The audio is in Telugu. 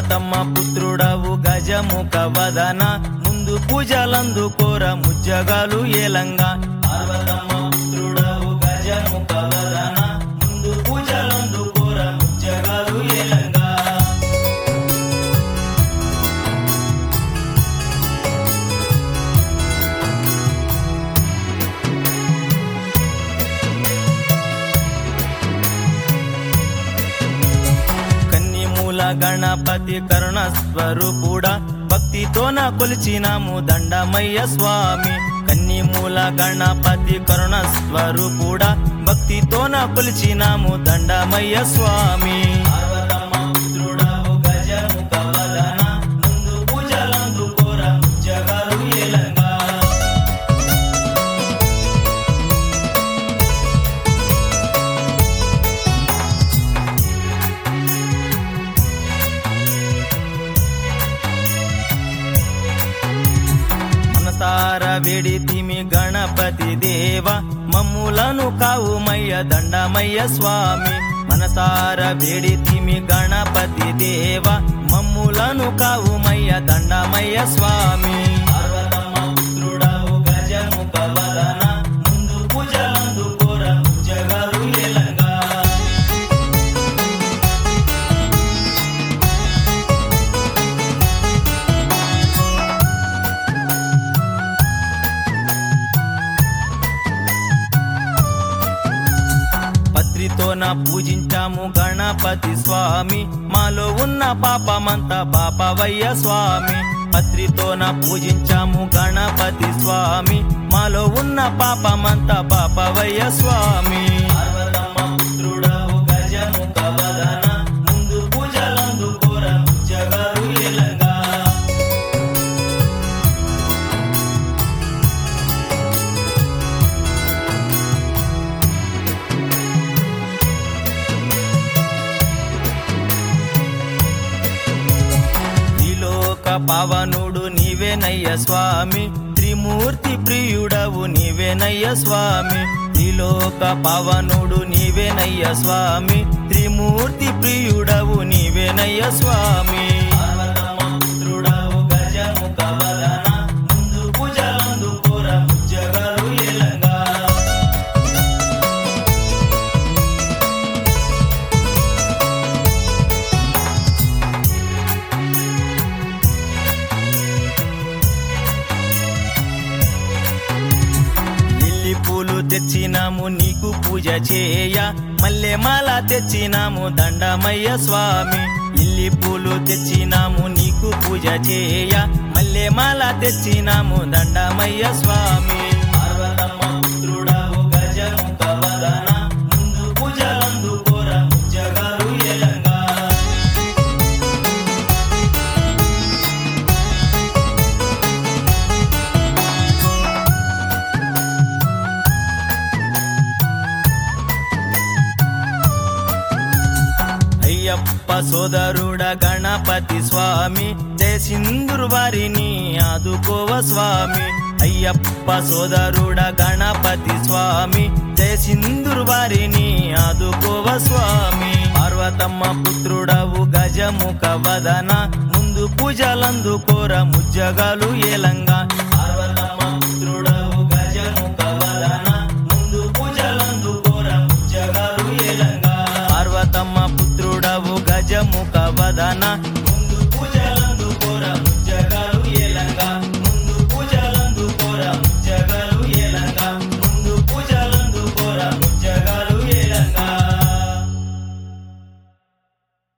పార్వతమ్మ పుత్రుడవు గజముఖ వదన ముందు పూజలందు కోర ముజ్జగాలు ఏలంగా పార్వతమ్మ పుత్రుడవు గజముఖ వదన ముందు పూజలందు కోర ముజ్జగాలు ఏలంగా కన్నిమూల గణపతి కరుణ స్వరూపుడా భక్తితోన కొలిచినాము దండమయ్య స్వామి కన్నిమూల గణపతి కరుణ స్వరూపుడా భక్తితోన కొలిచినాము దండమయ్య స్వామి పార్వతమ్మ పుత్రుడవు గజముఖ వదన, ముందు పూజలందు కోర జగాలు ఏలంగా మనసార వేడితిమి గణపతి దేవ మమ్ములను కావుమయ్య దండమయ్య స్వామి మనసార వేడితిమి గణపతి దేవ మమ్ములను కావుమయ్య దండమయ్య స్వామి పార్వతమ్మ పుత్రుడవు గజముఖ వదన, ముందు పూజలందు కోర జగాలు ఏలంగా పత్రితోన పూజించాము గణపతి స్వామి మాలో ఉన్న పాపమంతా పాపవయ్య స్వామి పత్రితోన పూజించాము గణపతి స్వామి మాలో ఉన్న పాపమంతా పాపవయ్య స్వామి పార్వతమ్మ పుత్రుడవు గజముఖ వదన, ముందు పూజలందు కోర జగాలు ఏలంగా త్రిలోక పవనుడు నీవేనయ్య స్వామి త్రిమూర్తి ప్రియుడవు నీవేనయ్య స్వామి త్రిలోక పవనుడు నీవేనయ్య స్వామి త్రిమూర్తి ప్రియుడవు నీవేనయ్య స్వామి పార్వతమ్మ పుత్రుడవు గజముఖ వదన, ముందు పూజలందు కోర జగాలు ఏలంగా లిల్లీ పూలు తెచ్చినాము నీకు పూజ చేయ మల్లె మాల తెచ్చినాము దండమయ్య స్వామి లిల్లీ పూలు తెచ్చినాము నీకు పూజ చేయ మల్లె మాల తెచ్చినాము దండమయ్య స్వామి పార్వతమ్మ పుత్రుడవు గజముఖ వదన, ముందు పూజలందు కోర జగాలు ఏలంగా అయ్యప్ప సోదరుడ గణపతి స్వామి జయ సింధురు వారిని ఆదుకోవ స్వామి అయ్యప్ప సోదరుడ గణపతి స్వామి జయ సింధురు వారిని ఆదుకోవ స్వామి పార్వతమ్మ పుత్రుడవు గజముఖ వదన ముందు పూజలందు కోర ముజ్జగాలు ఏలంగా పార్వతమ్మ పుత్రుడవు గజముఖ వదన ముందు పూజలందు కోర ముజ్జగాలు ఏలంగా పార్వతమ్మ పుత్రుడవు గజముఖ వదన